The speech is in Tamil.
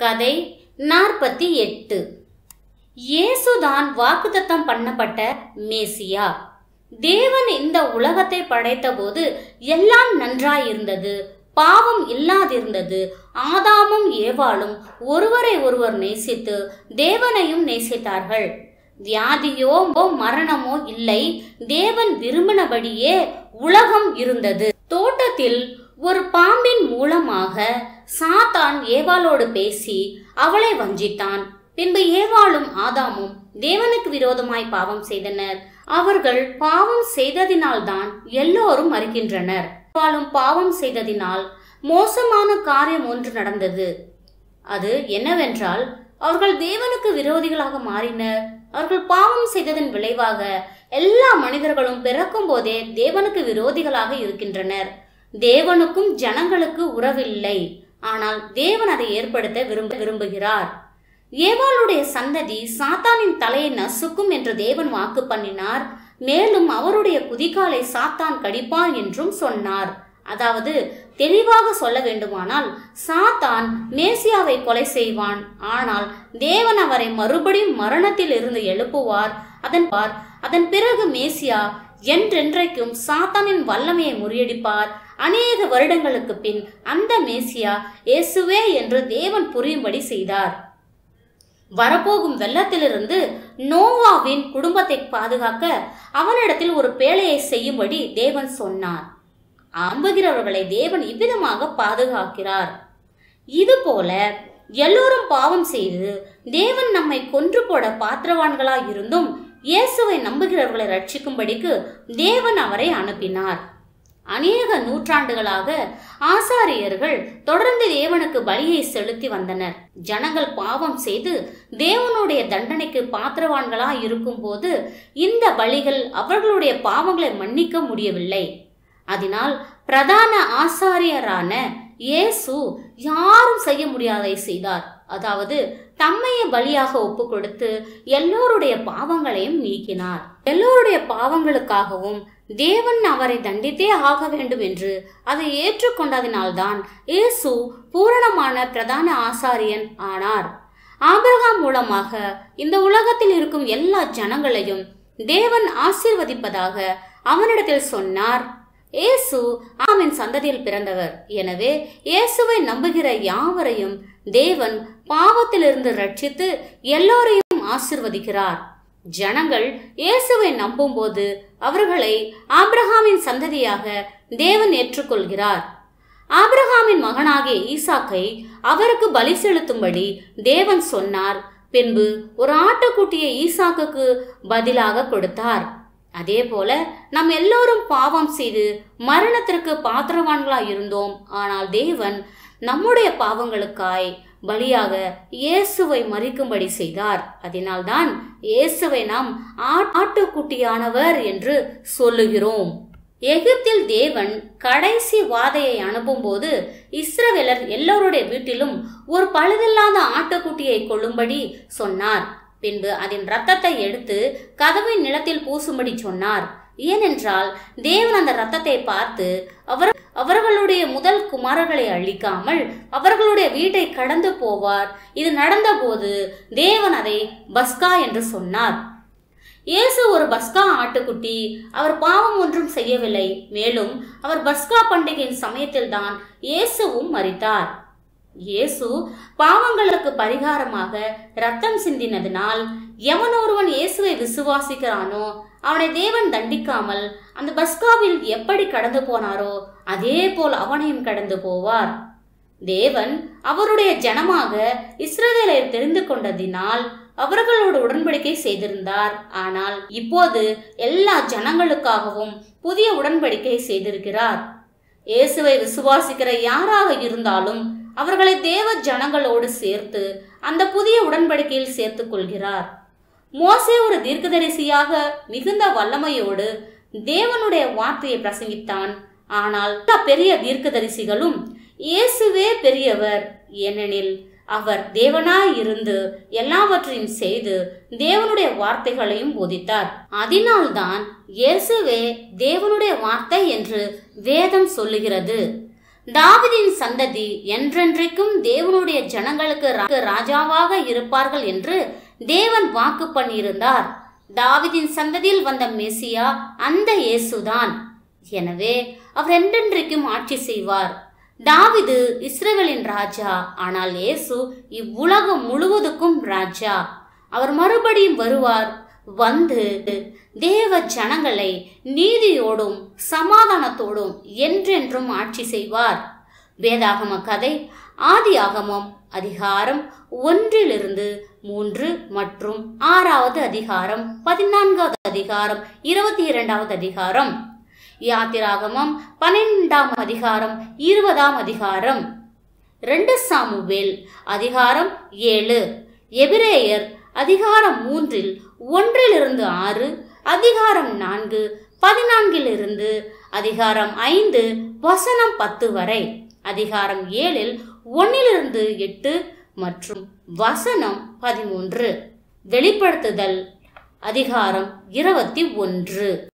கதை நாற்பத்தி எட்டு இயேசுதான் வாக்குத்தத்தம் பண்ணப்பட்ட மேசியா தேவன் இந்த உலகத்தை படைத்தபோது எல்லாம் நன்றாயிருந்தது பாவம் இல்லாதிருந்தது ஆதாமும் ஏவாளும் ஒருவரை ஒருவர் நேசித்து தேவனையும் நேசித்தார்கள் வியாதியோ மரணமோ இல்லை தேவன் விரும்பினபடியே உலகம் இருந்தது தோட்டத்தில் ஒரு பாம்பின் மூலமாக சாத்தான் ஏவாளோடு பேசி அவளை வஞ்சித்தான் பின்பு ஏவாளும் ஆதாமும் தேவனுக்கு விரோதமாய் பாவம் செய்தனர் அவர்கள் பாவம் செய்ததினால்தான் எல்லோரும் மறுக்கின்றனர் ஏவாளும் பாவம் செய்ததினால் மோசமான காரியம் ஒன்று நடந்தது அது என்னவென்றால் அவர்கள் தேவனுக்கு விரோதிகளாக மாறினர் அவர்கள் பாவம் செய்ததன் விளைவாக எல்லா மனிதர்களும் பிறக்கும் போதே தேவனுக்கு விரோதிகளாக இருக்கின்றனர் தேவனுக்கும் ஜனங்களுக்கு உறவில்லை ஆனால் தேவன் அதை ஏற்படுத்த விரும்ப விரும்புகிறார் ஏவாளுடைய சந்ததி சாத்தானின் தலையை நசுக்கும் என்று தேவன் வாக்கு பண்ணினார் மேலும் அவருடைய குதிகாலை சாத்தான் கடிப்பான் என்றும் சொன்னார் அதாவது தெளிவாக சொல்ல வேண்டுமானால் சாத்தான் மேசியாவை கொலை செய்வான் ஆனால் தேவன் அவரை மறுபடியும் மரணத்தில் இருந்து எழுப்புவார் அதன் பார் அதன் பிறகு மேசியா என்றென்றைக்கும் சாத்தானின் வல்லமையை முறியடிப்பார் அநேக வருடங்களுக்கு பின் அந்த மேசியா இயேசுவே என்று தேவன் புரியும்படி செய்தார் வரப்போகும் வெள்ளத்திலிருந்து நோவாவின் குடும்பத்தை பாதுகாக்க அவனிடத்தில் ஒரு பேழையை செய்யும்படி தேவன் சொன்னார் அம்புகிறவர்களை தேவன் இவ்விதமாக பாதுகாக்கிறார் இதுபோல எல்லோரும் பாவம் செய்து தேவன் நம்மை கொன்று போட பாத்திரவான்களாய் இருந்தும் இயேசுவை நம்புகிறவர்களை ரட்சிக்கும்படிக்கு தேவன் அவரை அனுப்பினார் அநேக நூற்றாண்டுகளாக ஆசாரியர்கள் தொடர்ந்து தேவனுக்கு பலியை செலுத்தி வந்தனர் ஜனங்கள் பாவம் செய்து தேவனுடைய தண்டனைக்கு பாத்திரவான்களாய் இருக்கும்போது இந்த பலிகள் அவர்களுடைய பாவங்களை மன்னிக்க முடியவில்லை அதனால் பிரதான ஆசாரியரான இயேசு யாரும் செய்ய முடியாதை செய்தார் அதாவது தம்மையை பலியாக ஒப்பு கொடுத்து எல்லோருடைய பாவங்களையும் நீக்கினார் எல்லோருடைய பாவங்களுக்காகவும் தேவன் அவரை தண்டித்தே ஆக வேண்டும் என்று அதை ஏற்றுக்கொண்டதினால்தான் இயேசு பூரணமான பிரதான ஆசாரியன் ஆனார் ஆபிரகாம் மூலமாக இந்த உலகத்தில் இருக்கும் எல்லா ஜனங்களையும் தேவன் ஆசீர்வதிப்பதாக அவனிடத்தில் சொன்னார் இயேசு ஆமின் சந்ததியில் பிறந்தவர் எனவே இயேசுவை நம்புகிற யாவரையும் தேவன் பாவத்திலிருந்து ரட்சித்து எல்லோரையும் ஆசிர்வதிக்கிறார் ஜனங்கள் இயேசுவை நம்பும்போது அவர்களை ஆபிரகாமின் சந்ததியாக தேவன் ஏற்றுக்கொள்கிறார் ஆபிரகாமின் மகனாகிய ஈசாக்கை அவருக்கு பலி செலுத்தும்படி தேவன் சொன்னார் பின்பு ஒரு ஆட்டுக்குட்டியை ஈசாக்குக்கு பதிலாக கொடுத்தார் அதே போல நம் எல்லோரும் பாவம் செய்து மரணத்திற்கு பாத்திரவான்களாய் இருந்தோம் ஆனால் தேவன் நம்முடைய பாவங்களுக்காய் பலியாக இயேசுவை மறிக்கும்படி செய்தார் அதனால்தான் இயேசுவை நாம் ஆட்டுக்குட்டியானவர் என்று சொல்லுகிறோம் எகிப்தில் தேவன் கடைசி வாதையை அனுப்பும்போது இஸ்ரவேலர் எல்லோருடைய வீட்டிலும் ஒரு பழுதில்லாத ஆட்டுக்குட்டியை கொள்ளும்படி சொன்னார் பின்பு அதன் ரத்தத்தை எடுத்து கதவின் நிலத்தில் பூசும்படி சொன்னார் ஏனென்றால் தேவன் அந்த ரத்தத்தை பார்த்து அவர் அவர்களுடைய முதல் குமாரர்களை அழிக்காமல் அவர்களுடைய வீட்டை கடந்து போவார் இது நடந்தபோது தேவன் அதை பஸ்கா என்று சொன்னார் இயேசு ஒரு பஸ்கா ஆட்டுக்குட்டி அவர் பாவம் ஒன்றும் செய்யவில்லை மேலும் அவர் பஸ்கா பண்டிகையின் சமயத்தில்தான் இயேசுவும் மறித்தார் இயேசு பாவங்களுக்கு பரிகாரமாக ரத்தம் சிந்தினதினால் எவன் ஒருவன் இயேசுவை விசுவாசிக்கிறானோ அவனை தேவன் தண்டிக்காமல் அந்த பஸ்காவில் எப்படி கடந்து போனாரோ அதே போல் அவனையும் கடந்து போவார் தேவன் அவருடைய ஜனமாக இஸ்ரவேலை தெரிந்து கொண்டதினால் அவர்களோடு உடன்படிக்கை செய்திருந்தார் ஆனால் இப்போது எல்லா ஜனங்களுக்காகவும் புதிய உடன்படிக்கை செய்திருக்கிறார் இயேசுவை விசுவாசிக்கிற யாராக இருந்தாலும் அவர்களை தேவ ஜனங்களோடு சேர்த்து அந்த புதிய உடன்படிக்கையில் சேர்த்துக் கொள்கிறார் மோசே ஒரு தீர்க்கதரிசியாக மிகுந்த வல்லமையோடு தேவனுடைய வார்த்தையை பிரசங்கித்தான் ஆனால் பெரிய தீர்க்கதரிசிகளும் இயேசுவே பெரியவர் ஏனெனில் அவர் தேவனாய் இருந்து எல்லாவற்றையும் செய்து தேவனுடைய வார்த்தைகளையும் போதித்தார் அதனால்தான் இயேசுவே தேவனுடைய வார்த்தை என்று வேதம் சொல்லுகிறது தாவிதின் சந்ததி என்றென்றைக்கும் தேவனுடைய ஜனங்களுக்கு ரா- ராஜாவாக இருப்பார்கள் என்று தேவன் வாக்கு பண்ணியிருந்தார் தாவிதின் சந்ததியில் வந்த மெசியா அந்த இயேசுதான் எனவே அவர் என்றென்றைக்கும் ஆட்சி செய்வார் தாவிது இஸ்ரவேலின் ராஜா ஆனால் இயேசு இவ்வுலகம் முழுவதுக்கும் ராஜா அவர் மறுபடியும் வருவார் வந்து தேவ ஜனங்களை நீதியோடும் சமாதானத்தோடும் என்றென்றும் ஆட்சி செய்வார் வேதாகம கதை ஆதியாகமம் அதிகாரம் ஒன்றிலிருந்து மூன்று மற்றும் ஆறாவது அதிகாரம் பதினான்காவது அதிகாரம் இருபத்தி இரண்டாவது அதிகாரம் யாத்திராகமம் பன்னிரெண்டாம் அதிகாரம் இருபதாம் அதிகாரம் ரெண்டு சாமுவேல் அதிகாரம் ஏழு எபிரேயர் அதிகாரம் மூன்றில் ஒன்றிலிருந்து ஆறு அதிகாரம் நான்கு பதினான்கிலிருந்து அதிகாரம் ஐந்து வசனம் பத்து வரை அதிகாரம் ஏழில் ஒன்னிலிருந்து எட்டு மற்றும் வசனம் பதிமூன்று வெளிப்படுத்துதல் அதிகாரம் இருபத்தி ஒன்று